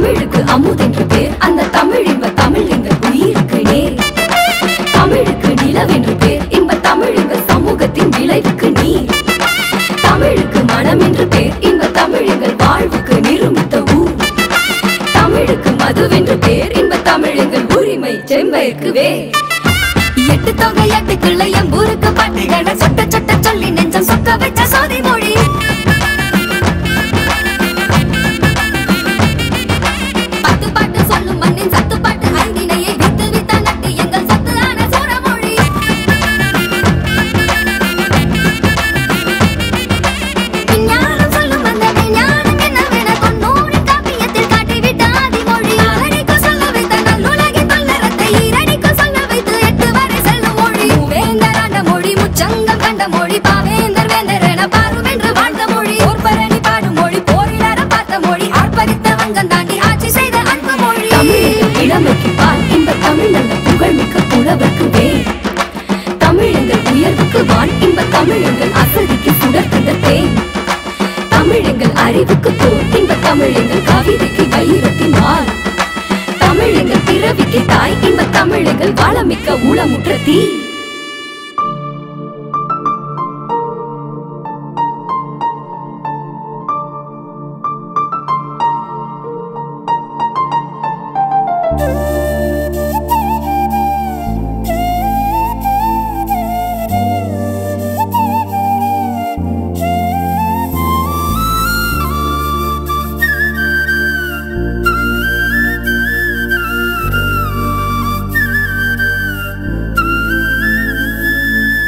தமிழுக்கு அமுதென்று பேர் அந்த தமிழ் இன்ப தமிழ் எங்கள் உயிருக்கு நேர் தமிழுக்கு நிலவென்று பேர் இன்ப தமிழ் எங்கள் சமூகத்தின் விளைவுக்கு நீர் தமிழுக்கு மனம் என்று பேர் இன்ப தமிழ் எங்கள் வாழ்வுக்கு நிருமித்த ஊர் தமிழுக்கு மதுவென்று பேர் இன்ப தமிழ் எங்கள் உரிமை செம்பயிற்கு வேர் எட்டு தொகை எட்டு கிள்ளை எம்பூருக்கு பாட்டுகளை சொட்ட சொட்ட சொல்லி நெஞ்சம் சொக்க வச்ச சோதி மொழி பத்து பாட்டு சொல்லும் மண்ணின் சத்து பாட்டு ஐந்தினையை வித்து வித்த நட்டு எங்கள் சத்து ஆன சூரமொழி விஞ்ஞானம் சொல்லும் அந்த விஞ்ஞானம் என்னவென தொண்ணூறு காப்பியத்தில் காட்டிவிட்ட ஆதிமொழி ஆறடிக்கு சொல்ல வைத்த நல்லுலகின் பல்லரத்தை ஈரடிக்கு சொல்ல வைத்து எட்டு வரை செல்லும் மொழி வேந்தர் ஆண்ட மொழி முச்சங்கம் கண்ட மொழி பாவேந்தர் வேந்தர் என பாரும் என்று வாழ்ந்த மொழி போர்பரணி பாடும் மொழி போரிடர பார்த்த மொழி ஆர்ப்பரித்த வங்கம் தாண்டி ஆட்சி செய்த அன்பு மொழி இளமைக்கு பால் இந்த தமிழ் நல்ல புகழ்மிக்க புலவர்க்கு வேர் தமிழங்கள் உயர்வுக்கு வான் இன்ப தமிழங்கள் அசதிக்கு சுடர்கந்த தேன் தமிழங்கள் அறிவுக்கு தோல் இன்ப தமிழங்கள் கவிதைக்கு வைரத்தின் வாள் தமிழங்கள் பிறவிக்கு தாய் இன்ப தமிழங்கள் வளமிக்க உளமுற்ற தீ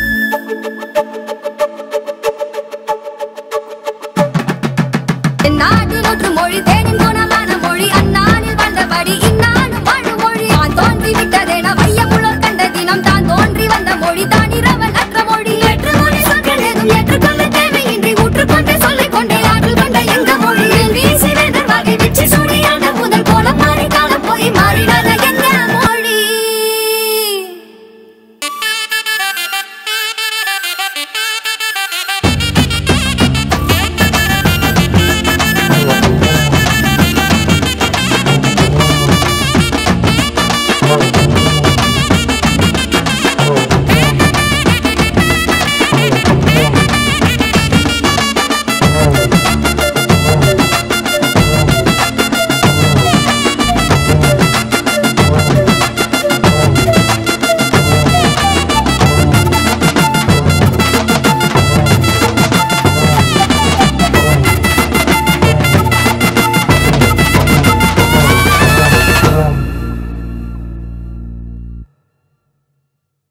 நான்